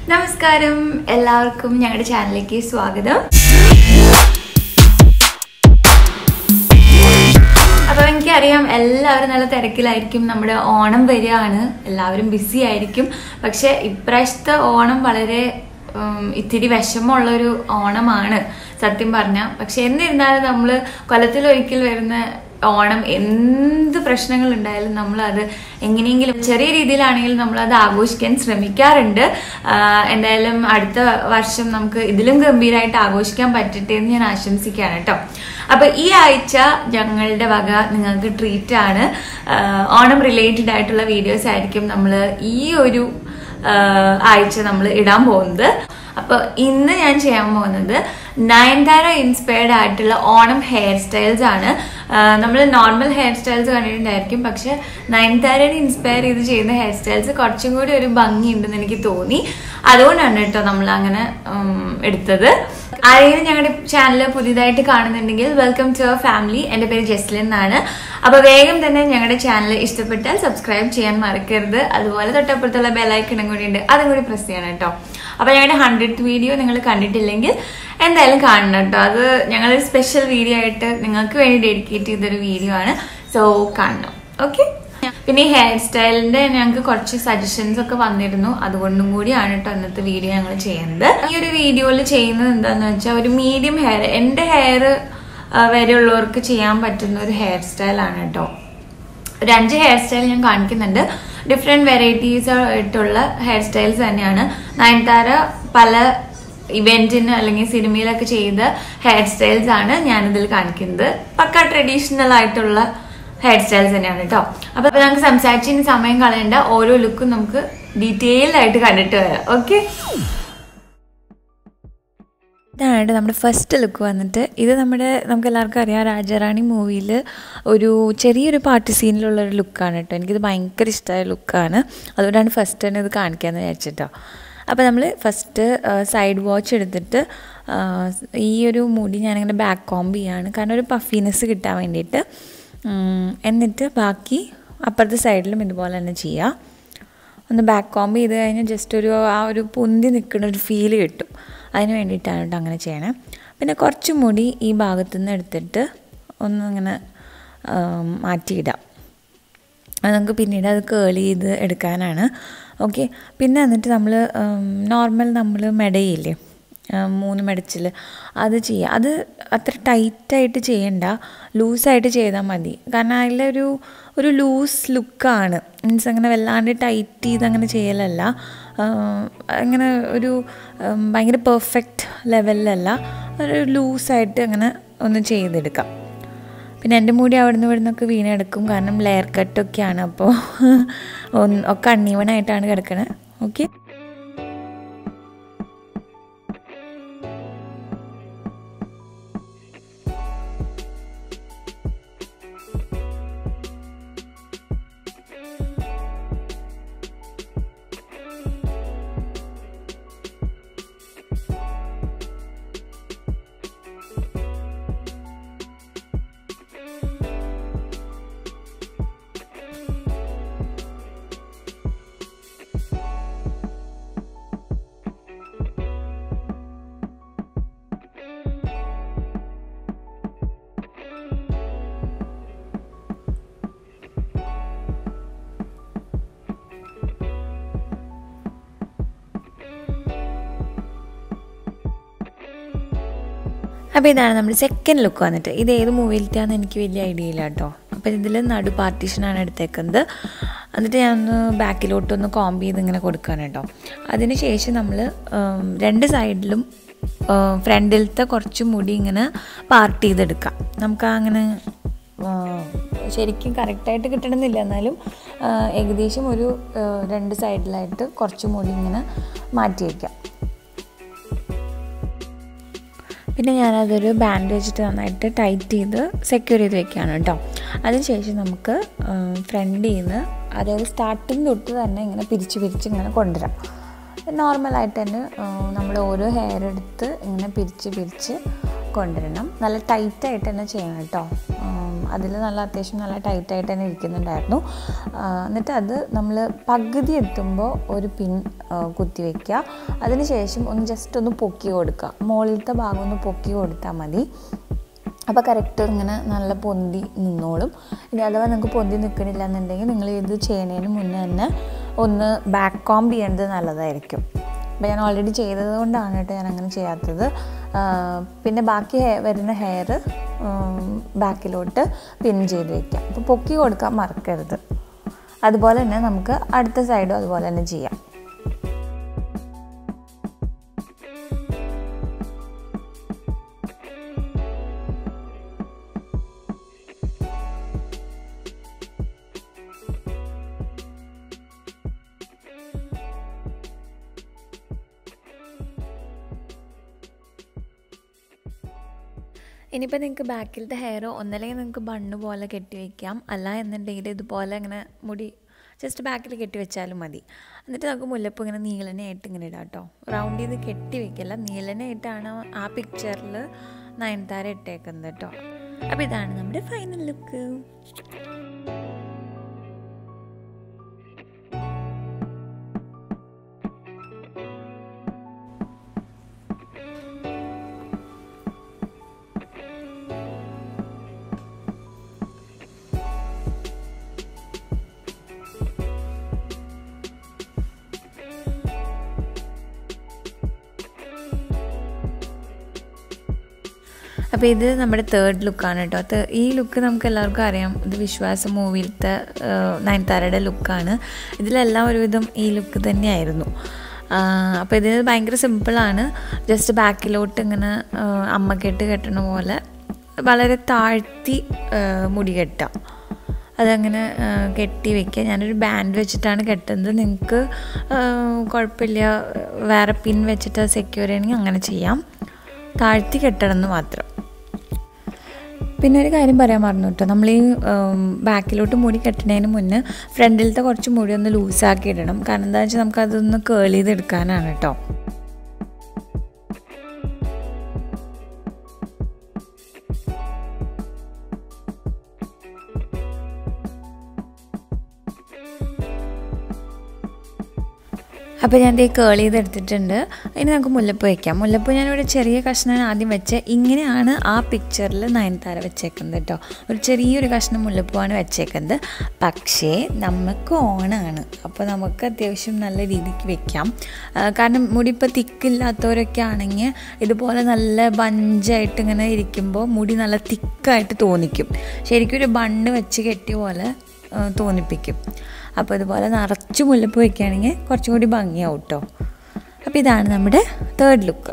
നമസ്കാരം എല്ലാവർക്കും ഞങ്ങളുടെ ചാനലിലേക്ക് സ്വാഗതം അപ്പോൾ എനിക്കറിയാം എല്ലാവരും നല്ല തിരക്കിലായിരിക്കും നമ്മുടെ ഓണം വരികയാണ് എല്ലാവരും ബിസി ആയിരിക്കും പക്ഷെ ഇപ്രാവശ്യത്തെ ഓണം വളരെ ഉം, ഇത്തിരി വിഷമമുള്ളൊരു ഓണമാണ് സത്യം പറഞ്ഞാൽ പക്ഷെ എന്നിരുന്നാലും നമ്മൾ കൊല്ലത്തിലൊരിക്കൽ വരുന്ന ഓണം എന്ത് പ്രശ്നങ്ങൾ ഉണ്ടായാലും നമ്മൾ അത് എങ്ങനെയെങ്കിലും ചെറിയ രീതിയിലാണെങ്കിലും നമ്മൾ അത് ആഘോഷിക്കാൻ ശ്രമിക്കാറുണ്ട് ആഹ് എന്തായാലും അടുത്ത വർഷം നമുക്ക് ഇതിലും ഗംഭീരമായിട്ട് ആഘോഷിക്കാൻ പറ്റട്ടെ എന്ന് ഞാൻ ആശംസിക്കുകയാണ് കേട്ടോ അപ്പൊ ഈ ആഴ്ച ഞങ്ങളുടെ വക നിങ്ങൾക്ക് ട്രീറ്റ് ആണ് ആഹ് ഓണം റിലേറ്റഡ് ആയിട്ടുള്ള വീഡിയോസ് ആയിരിക്കും നമ്മൾ ഈ ഒരു ആഹ് ആഴ്ച നമ്മൾ ഇടാൻ പോകുന്നത് അപ്പൊ ഇന്ന് ഞാൻ ചെയ്യാൻ പോകുന്നത് നയൻതാര ഇൻസ്പയർഡ് ആയിട്ടുള്ള ഓണം ഹെയർ സ്റ്റൈൽസ് ആണ് നമ്മൾ നോർമൽ ഹെയർ സ്റ്റൈൽസ് കണ്ടിട്ടുണ്ടായിരിക്കും പക്ഷെ നയൻതാരനെ ഇൻസ്പയർ ചെയ്ത് ചെയ്യുന്ന ഹെയർ സ്റ്റൈൽസ് കുറച്ചും കൂടി ഒരു ഭംഗിയുണ്ടെന്ന് എനിക്ക് തോന്നി അതുകൊണ്ടാണ് കേട്ടോ നമ്മൾ അങ്ങനെ ഉം, എടുത്തത് ആരെങ്കിലും ഞങ്ങളുടെ ചാനൽ പുതിയതായിട്ട് കാണുന്നുണ്ടെങ്കിൽ വെൽക്കം ടു അവർ ഫാമിലി എൻ്റെ പേര് ജസ്ലിൻ എന്നാണ് അപ്പൊ വേഗം തന്നെ ഞങ്ങളുടെ ചാനൽ ഇഷ്ടപ്പെട്ടാൽ സബ്സ്ക്രൈബ് ചെയ്യാൻ മറക്കരുത് അതുപോലെ തൊട്ടപ്പുറത്തുള്ള ബെലൈക്കണും കൂടി ഉണ്ട് അതും കൂടി പ്രസ് ചെയ്യണം കേട്ടോ അപ്പൊ ഞങ്ങളുടെ ഹൺഡ്രഡ് വീഡിയോ നിങ്ങൾ കണ്ടിട്ടില്ലെങ്കിൽ എന്തായാലും കാണണം കേട്ടോ അത് ഞങ്ങളൊരു സ്പെഷ്യൽ വീഡിയോ ആയിട്ട് നിങ്ങൾക്ക് വേണ്ടി ഡെഡിക്കേറ്റ് ചെയ്തൊരു വീഡിയോ ആണ് സോ കാണണം ഓക്കെ പിന്നെ ഈ ഹെയർ സ്റ്റൈലിന്റെ ഞങ്ങൾക്ക് കുറച്ച് സജഷൻസ് ഒക്കെ വന്നിരുന്നു അതുകൊണ്ടും കൂടിയാണ് കേട്ടോ ഇന്നത്തെ വീഡിയോ ഞങ്ങൾ ചെയ്യുന്നത് ഈ ഒരു വീഡിയോയിൽ ചെയ്യുന്നത് എന്താന്ന് വെച്ചാൽ ഒരു മീഡിയം ഹെയർ എൻ്റെ ഹെയർ വരെയുള്ളവർക്ക് ചെയ്യാൻ പറ്റുന്ന ഒരു ഹെയർ സ്റ്റൈലാണ് കേട്ടോ ഒരു അഞ്ച് ഹെയർ സ്റ്റൈൽ ഞാൻ കാണിക്കുന്നുണ്ട് ഡിഫറെൻറ്റ് വെറൈറ്റീസ് ആയിട്ടുള്ള ഹെയർ സ്റ്റൈൽസ് തന്നെയാണ് നയൻതാര പല ഇവന്റിന് അല്ലെങ്കിൽ സിനിമയിലൊക്കെ ചെയ്ത ഹെയർ സ്റ്റൈൽസ് ആണ് ഞാനിതിൽ കാണിക്കുന്നത് പക്ക ട്രഡീഷണൽ ആയിട്ടുള്ള ഹെയർ സ്റ്റൈൽസ് തന്നെയാണ് കേട്ടോ അപ്പൊ അപ്പൊ നമുക്ക് സംസാരിച്ചതിന് സമയം കളയണ്ട ഓരോ ലുക്കും നമുക്ക് ഡീറ്റെയിൽഡ് ആയിട്ട് കണ്ടിട്ട് വരാം ഓക്കെ ഇതാണ് നമ്മുടെ ഫസ്റ്റ് ലുക്ക് വന്നിട്ട് ഇത് നമ്മുടെ നമുക്ക് എല്ലാവർക്കും അറിയാം രാജാറാണി മൂവിയിൽ ഒരു ചെറിയൊരു പാർട്ടി സീനിലുള്ള ഒരു ലുക്കാണ് കേട്ടോ എനിക്കിത് ഭയങ്കര ഇഷ്ടമായ ലുക്കാണ് അതുകൊണ്ടാണ് ഫസ്റ്റ് തന്നെ ഇത് കാണിക്കാമെന്ന് വിചാരിച്ചിട്ടോ അപ്പോൾ നമ്മൾ ഫസ്റ്റ് സൈഡ് വാച്ച് എടുത്തിട്ട് ആ, ഈ ഒരു മുടി ഞാനിങ്ങനെ ബാക്ക് കോംബ് ചെയ്യാണ് കാരണം ഒരു പഫിനെസ് കിട്ടാൻ വേണ്ടിയിട്ട് ഉം, എന്നിട്ട് ബാക്കി അപ്പുറത്തെ സൈഡിലും ഇതുപോലെ തന്നെ ചെയ്യാം ഒന്ന് ബാക്ക് കോംബ് ചെയ്ത് കഴിഞ്ഞാൽ ജസ്റ്റ് ഒരു ആ ഒരു പൊന്തി നിൽക്കുന്ന ഒരു ഫീൽ കിട്ടും അതിന് വേണ്ടിയിട്ടാണ് കേട്ടോ അങ്ങനെ ചെയ്യണേ പിന്നെ കുറച്ച് മുടി ഈ ഭാഗത്തു നിന്ന് എടുത്തിട്ട് ഒന്ന് ഇങ്ങനെ ആം, മാറ്റിയിടാം അത് നമുക്ക് പിന്നീട് അത് കേൾ ചെയ്ത് എടുക്കാനാണ് ഓക്കെ പിന്നെ എന്നിട്ട് നമ്മൾ നോർമൽ നമ്മൾ മെടയില്ലേ ഉം, മൂന്ന് മെടച്ചിൽ അത് ചെയ്യുക അത് അത്ര ടൈറ്റായിട്ട് ചെയ്യണ്ട ലൂസായിട്ട് ചെയ്താൽ മതി കാരണം അതിലൊരു ഒരു ലൂസ് ലുക്കാണ് മീൻസ് അങ്ങനെ വല്ലാണ്ട് ടൈറ്റ് ചെയ്ത് അങ്ങനെ ചെയ്യലല്ല ഉം, അങ്ങനെ ഒരു ഉം, ഭയങ്കര പെർഫെക്റ്റ് ലെവലിലല്ല ഒരു ലൂസായിട്ട് അങ്ങനെ ഒന്ന് ചെയ്തെടുക്കാം പിന്നെ എൻ്റെ മുടി അവിടെ നിന്ന് ഇവിടെ നിന്നൊക്കെ വീണെടുക്കും കാരണം ലെയർ കട്ടൊക്കെയാണ് അപ്പോൾ ഒന്ന് ഒക്കെ അണ്ണീവനായിട്ടാണ് കിടക്കണത് ഓക്കെ അപ്പോൾ ഇതാണ് നമ്മുടെ സെക്കൻഡ് ലുക്ക് വന്നിട്ട് ഇത് ഏത് മൂവിയിലത്തെയാണെന്ന് എനിക്ക് വലിയ ഐഡിയ ഇല്ല കേട്ടോ അപ്പോൾ ഇതിൽ നടു പാർട്ടീഷനാണ് എടുത്തേക്കുന്നത് എന്നിട്ട് ഞാനൊന്ന് ബാക്കിലോട്ടൊന്ന് കോംബ് ചെയ്ത് ഇങ്ങനെ കൊടുക്കുകയാണ് കേട്ടോ അതിന് ശേഷം നമ്മൾ രണ്ട് സൈഡിലും ഫ്രണ്ടിലത്തെ കുറച്ച് മുടി ഇങ്ങനെ പാർട്ട് ചെയ്തെടുക്കാം നമുക്ക് അങ്ങനെ ആ, ശരിക്കും കറക്റ്റായിട്ട് കിട്ടണമെന്നില്ല എന്നാലും ആ, ഏകദേശം ഒരു ആ, രണ്ട് സൈഡിലായിട്ട് കുറച്ച് മുടി ഇങ്ങനെ മാറ്റി വയ്ക്കാം പിന്നെ ഞാനതൊരു ബാൻഡ് വെച്ചിട്ട് നന്നായിട്ട് ടൈറ്റ് ചെയ്ത് സെക്യൂർ ചെയ്ത് വെക്കുകയാണ് കേട്ടോ അതിനുശേഷം നമുക്ക് ഫ്രണ്ടിൽ നിന്ന് അതായത് സ്റ്റാർട്ടിങ് തൊട്ട് തന്നെ ഇങ്ങനെ പിരിച്ച് പിരിച്ച് ഇങ്ങനെ കൊണ്ടുവരാം നോർമലായിട്ട് തന്നെ നമ്മൾ ഓരോ ഹെയർ എടുത്ത് ഇങ്ങനെ പിരിച്ച് പിരിച്ച് കൊണ്ടുവരണം നല്ല ടൈറ്റായിട്ട് തന്നെ ചെയ്യണം കേട്ടോ ഉം, അതിൽ നല്ല അത്യാവശ്യം നല്ല ടൈറ്റായിട്ട് തന്നെ ഇരിക്കുന്നുണ്ടായിരുന്നു ആ, എന്നിട്ട് അത് നമ്മൾ പകുതി എത്തുമ്പോൾ ഒരു പിൻ ആ, കുത്തി വയ്ക്കുക അതിനുശേഷം ഒന്ന് ജസ്റ്റ് ഒന്ന് പൊക്കി കൊടുക്കുക മുകളിലത്തെ ഭാഗം ഒന്ന് പൊക്കി കൊടുത്താൽ മതി അപ്പോൾ കറക്റ്റ് ഇങ്ങനെ നല്ല പൊന്തി നിന്നോളും ഇനി അഥവാ നിങ്ങൾക്ക് പൊന്തി നിൽക്കണില്ല എന്നുണ്ടെങ്കിൽ നിങ്ങൾ ഇത് ചെയ്യണതിന് മുന്നേ തന്നെ ഒന്ന് ബാക്ക് കോംബ് ചെയ്യേണ്ടത് നല്ലതായിരിക്കും അപ്പോൾ ഞാൻ ഓൾറെഡി ചെയ്തത് കൊണ്ടാണ് കേട്ടോ ഞാൻ അങ്ങനെ ചെയ്യാത്തത് ആ, പിന്നെ ബാക്കി ഹെ- വരുന്ന ഹെയർ ബാക്കിലോട്ട് പിൻ ചെയ്ത് വയ്ക്കാം അപ്പോൾ പൊക്കി കൊടുക്കാൻ മറക്കരുത് അതുപോലെ തന്നെ നമുക്ക് അടുത്ത സൈഡും അതുപോലെ തന്നെ ചെയ്യാം ഇനിയിപ്പോൾ നിങ്ങൾക്ക് ബാക്കിലത്തെ ഹെയർ ഒന്നല്ലെങ്കിൽ നിങ്ങൾക്ക് ബണ്ണ് പോലെ കെട്ടി വയ്ക്കാം അല്ല എന്നുണ്ടെങ്കിൽ ഇതുപോലെ ഇങ്ങനെ മുടി ജസ്റ്റ് ബാക്കിൽ കെട്ടി വെച്ചാലും മതി എന്നിട്ട് നമുക്ക് മുല്ലപ്പ് ഇങ്ങനെ നീളനെയായിട്ട് ഇങ്ങനെ ഇടാം കേട്ടോ റൗണ്ട് ചെയ്ത് കെട്ടി വെക്കില്ല നീളനെയായിട്ടാണ് ആ പിക്ചറിൽ നയൻതാര ഇട്ടേക്കുന്നത് കേട്ടോ അപ്പോൾ ഇതാണ് നമ്മുടെ ഫൈനൽ ലുക്ക് അപ്പോൾ ഇത് നമ്മുടെ തേർഡ് ലുക്കാണ് കേട്ടോ ത് ഈ ലുക്ക് നമുക്ക് എല്ലാവർക്കും അറിയാം ഇത് വിശ്വാസ മൂവിയിലത്തെ നയൻതാരയുടെ ലുക്കാണ് ഇതിലെല്ലാം ഒരുവിധം ഈ ലുക്ക് തന്നെയായിരുന്നു അപ്പോൾ ഇത് ഭയങ്കര സിമ്പിളാണ് ജസ്റ്റ് ബാക്കിലോട്ട് ഇങ്ങനെ ആ, അമ്മക്കെട്ട് കെട്ടണ പോലെ വളരെ താഴ്ത്തി ആ, മുടി കെട്ടാം അതങ്ങനെ ആ, കെട്ടി വെക്കുക ഞാനൊരു ബാൻഡ് വെച്ചിട്ടാണ് കെട്ടുന്നത് നിങ്ങൾക്ക് കുഴപ്പമില്ല വേറെ പിൻ വെച്ചിട്ട് സെക്യൂർ ചെയ്യണമെങ്കിൽ അങ്ങനെ ചെയ്യാം താഴ്ത്തി കെട്ടണം എന്ന് മാത്രം പിന്നെ ഒരു കാര്യം പറയാൻ മറന്നു കേട്ടോ നമ്മൾ ഈ ബാക്കിലോട്ട് മുടി കെട്ടുന്നതിന് മുന്നേ ഫ്രണ്ടിലത്തെ കുറച്ച് മുടി ഒന്ന് ലൂസാക്കി ഇടണം കാരണം എന്താ വെച്ചാൽ നമുക്കതൊന്ന് കേൾ ചെയ്തെടുക്കാനാണ് കേട്ടോ അപ്പോൾ ഞാൻ ദേ കേൾ ചെയ്തെടുത്തിട്ടുണ്ട് ഇനി നമുക്ക് മുല്ലപ്പൂ വയ്ക്കാം മുല്ലപ്പൂ ഞാനിവിടെ ചെറിയ കഷ്ണമാണ് ആദ്യം വെച്ച് ഇങ്ങനെയാണ് ആ പിക്ചറിൽ നയൻതാര വെച്ചേക്കുന്നത് കേട്ടോ ഒരു ചെറിയൊരു കഷ്ണം മുല്ലപ്പൂവാണ് വെച്ചേക്കുന്നത് പക്ഷേ നമുക്ക് ഓണാണ് അപ്പോൾ നമുക്ക് അത്യാവശ്യം നല്ല രീതിക്ക് വെക്കാം ആ, കാരണം മുടി ഇപ്പോൾ തിക്കില്ലാത്തവരൊക്കെ ആണെങ്കിൽ ഇതുപോലെ നല്ല ബഞ്ചായിട്ട് ഇങ്ങനെ ഇരിക്കുമ്പോൾ മുടി നല്ല തിക്കായിട്ട് തോന്നിക്കും ശരിക്കും ഒരു ബണ്ണ് വെച്ച് കെട്ടിയ പോലെ ആ, തോന്നിപ്പിക്കും അപ്പോൾ ഇതുപോലെ നിറച്ച് മുല്ലപ്പ് വയ്ക്കുകയാണെങ്കിൽ കുറച്ചും കൂടി ഭംഗിയാവും കേട്ടോ അപ്പോൾ ഇതാണ് നമ്മുടെ തേർഡ് ലുക്ക്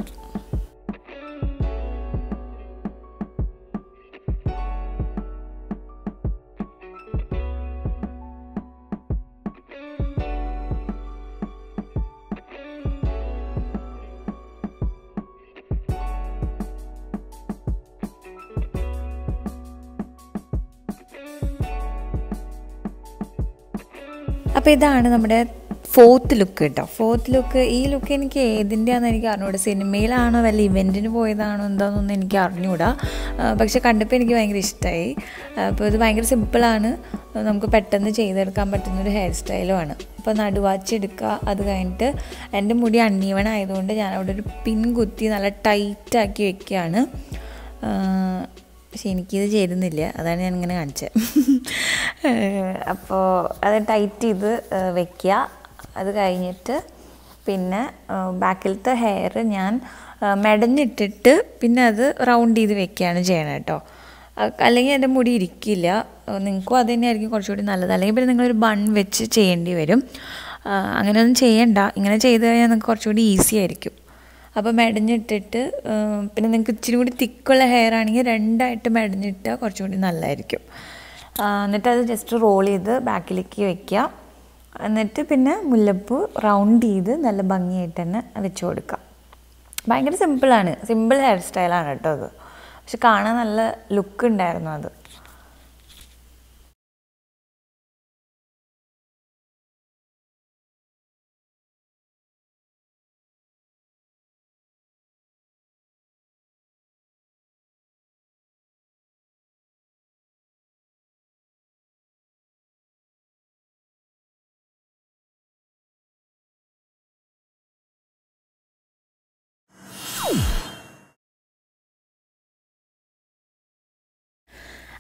അപ്പോൾ ഇതാണ് നമ്മുടെ ഫോർത്ത് ലുക്ക് കേട്ടോ ഫോർത്ത് ലുക്ക് ഈ ലുക്ക് എനിക്ക് ഏതിൻ്റെയാണെന്ന് എനിക്ക് അറിഞ്ഞൂടാ സിനിമയിലാണോ വല്ല ഇവൻറ്റിന് പോയതാണോ എന്താണെന്നൊന്നും എനിക്ക് അറിഞ്ഞൂടാ ആ, പക്ഷെ കണ്ടപ്പോൾ എനിക്ക് ഭയങ്കര ഇഷ്ടമായി അപ്പോൾ ഇത് ഭയങ്കര സിമ്പിളാണ് നമുക്ക് പെട്ടെന്ന് ചെയ്തെടുക്കാൻ പറ്റുന്നൊരു ഹെയർ സ്റ്റൈലുമാണ് അപ്പോൾ നടുവാച്ചി എടുക്കുക അത് കഴിഞ്ഞിട്ട് എൻ്റെ മുടി അണ്ണീവൺ ആയതുകൊണ്ട് ഞാൻ അവിടെ ഒരു പിൻ കുത്തി നല്ല ടൈറ്റാക്കി വെക്കുകയാണ് ആ, പക്ഷെ എനിക്കിത് ചേരുന്നില്ല അതാണ് ഞാൻ ഇങ്ങനെ കാണിച്ചത് അപ്പോൾ അത് ടൈറ്റ് ചെയ്ത് വെക്കുക അത് കഴിഞ്ഞിട്ട് പിന്നെ ബാക്കിലത്തെ ഹെയർ ഞാൻ ആ, മെടഞ്ഞിട്ടിട്ട് പിന്നെ അത് റൗണ്ട് ചെയ്ത് വെക്കുകയാണ് ചെയ്യണം കേട്ടോ അ- അല്ലെങ്കിൽ എൻ്റെ മുടി ഇരിക്കില്ല നിങ്ങൾക്കും അത് തന്നെയായിരിക്കും കുറച്ചുകൂടി നല്ലത് അല്ലെങ്കിൽ പിന്നെ നിങ്ങളൊരു ബൺ വെച്ച് ചെയ്യേണ്ടി വരും ആ, അങ്ങനെയൊന്നും ചെയ്യണ്ട ഇങ്ങനെ ചെയ്ത് കഴിഞ്ഞാൽ നിങ്ങൾക്ക് കുറച്ചുകൂടി ഈസി ആയിരിക്കും അപ്പോൾ മെടഞ്ഞിട്ടിട്ട് ഉം, പിന്നെ നിങ്ങൾക്ക് ഇച്ചിരി കൂടി തിക്കുള്ള ഹെയർ ആണെങ്കിൽ രണ്ടായിട്ട് മെടഞ്ഞിട്ടാൽ കുറച്ചും കൂടി നല്ലതായിരിക്കും ആ, എന്നിട്ട് അത് ജസ്റ്റ് റോൾ ചെയ്ത് ബാക്കിലേക്ക് വെക്കുക എന്നിട്ട് പിന്നെ മുല്ലപ്പൂ റൗണ്ട് ചെയ്ത് നല്ല ഭംഗിയായിട്ട് തന്നെ വെച്ച് കൊടുക്കുക ഭയങ്കര സിമ്പിളാണ് സിമ്പിൾ ഹെയർ സ്റ്റൈലാണ് കേട്ടോ അത് പക്ഷെ കാണാൻ നല്ല ലുക്ക് ഉണ്ടായിരുന്നു അത്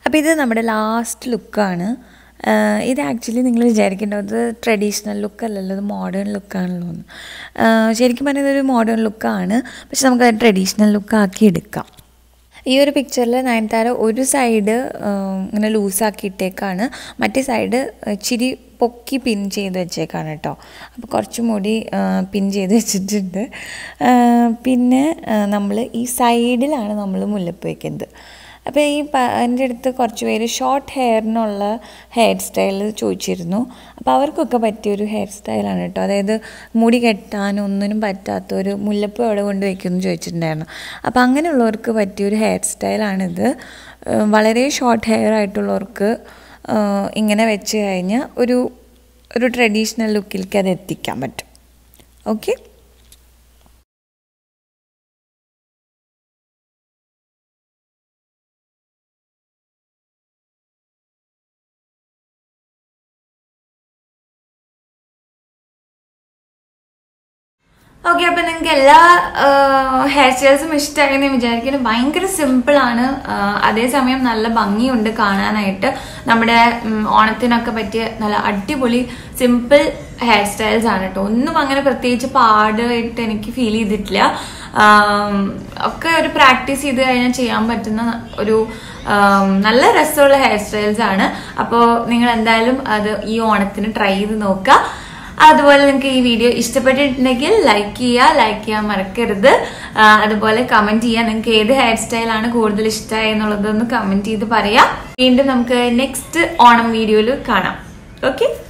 അപ്പോൾ ഇത് നമ്മുടെ ലാസ്റ്റ് ലുക്കാണ് ഇത് ആക്ച്വലി നിങ്ങൾ വിചാരിക്കേണ്ടത് ട്രഡീഷണൽ ലുക്ക് അല്ലല്ലോ ഇത് മോഡേൺ ലുക്കാണല്ലോ എന്ന് ആഹ് ശരിക്കും പറഞ്ഞാൽ ഇതൊരു മോഡേൺ ലുക്കാണ് പക്ഷെ നമുക്ക് ട്രഡീഷണൽ ലുക്കാക്കി എടുക്കാം ഈ ഒരു പിക്ചറിൽ നയൻതാര ഒരു സൈഡ് ഇങ്ങനെ ലൂസാക്കി ഇട്ടേക്കാണ് മറ്റേ സൈഡ് ഇച്ചിരി പൊക്കി പിൻ ചെയ്ത് വെച്ചേക്കാണ് കേട്ടോ അപ്പോൾ കുറച്ചും കൂടി പിൻ ചെയ്ത് വെച്ചിട്ടുണ്ട് ആ, പിന്നെ നമ്മൾ ഈ സൈഡിലാണ് നമ്മൾ മുല്ലപ്പ് വയ്ക്കുന്നത് അപ്പോൾ ഈ പ എൻ്റെ അടുത്ത് കുറച്ച് പേര് ഷോർട്ട് ഹെയറിനുള്ള ഹെയർ സ്റ്റൈൽ ചോദിച്ചിരുന്നു അപ്പോൾ അവർക്കൊക്കെ പറ്റിയൊരു ഹെയർ സ്റ്റൈലാണ് കേട്ടോ അതായത് മുടി കെട്ടാൻ ഒന്നിനും പറ്റാത്ത ഒരു മുല്ലപ്പ് എവിടെ കൊണ്ട് വയ്ക്കുമെന്ന് ചോദിച്ചിട്ടുണ്ടായിരുന്നു അപ്പോൾ അങ്ങനെയുള്ളവർക്ക് പറ്റിയൊരു ഹെയർ സ്റ്റൈലാണിത് ഏഹ് വളരെ ഷോർട്ട് ഹെയർ ആയിട്ടുള്ളവർക്ക് ഏഹ് ഇങ്ങനെ വെച്ച് കഴിഞ്ഞാൽ ഒരു ഒരു ട്രഡീഷണൽ ലുക്കിലേക്ക് അത് എത്തിക്കാൻ പറ്റും ഓക്കെ ഓക്കെ അപ്പൊ നിങ്ങൾക്ക് എല്ലാ ഹെയർ സ്റ്റൈൽസും ഇഷ്ടമായി ഞാൻ വിചാരിക്കുന്നു ഭയങ്കര സിമ്പിൾ ആണ് ആഹ് അതേസമയം നല്ല ഭംഗിയുണ്ട് കാണാനായിട്ട് നമ്മുടെ ഉം, ഓണത്തിനൊക്കെ പറ്റിയ നല്ല അടിപൊളി സിമ്പിൾ ഹെയർ സ്റ്റൈൽസ് ആണ് കേട്ടോ ഒന്നും അങ്ങനെ പ്രത്യേകിച്ച് പാടായിട്ട് എനിക്ക് ഫീൽ ചെയ്തിട്ടില്ല ആം, ഒക്കെ ഒരു പ്രാക്ടീസ് ചെയ്ത് കഴിഞ്ഞാൽ ചെയ്യാൻ പറ്റുന്ന ഒരു ആം, നല്ല രസമുള്ള ഹെയർ സ്റ്റൈൽസ് ആണ് അപ്പോൾ നിങ്ങൾ എന്തായാലും അത് ഈ ഓണത്തിന് ട്രൈ ചെയ്ത് നോക്കുക അതുപോലെ നിങ്ങൾക്ക് ഈ വീഡിയോ ഇഷ്ടപ്പെട്ടിട്ടുണ്ടെങ്കിൽ ലൈക്ക് ചെയ്യുക ലൈക്ക് ചെയ്യാൻ മറക്കരുത് ആ, അതുപോലെ കമന്റ് ചെയ്യുക നിങ്ങൾക്ക് ഏത് ഹെയർ സ്റ്റൈലാണ് കൂടുതൽ ഇഷ്ടമായി എന്നുള്ളതൊന്ന് കമന്റ് ചെയ്ത് പറയാം വീണ്ടും നമുക്ക് നെക്സ്റ്റ് ഓണം വീഡിയോയിൽ കാണാം ഓക്കെ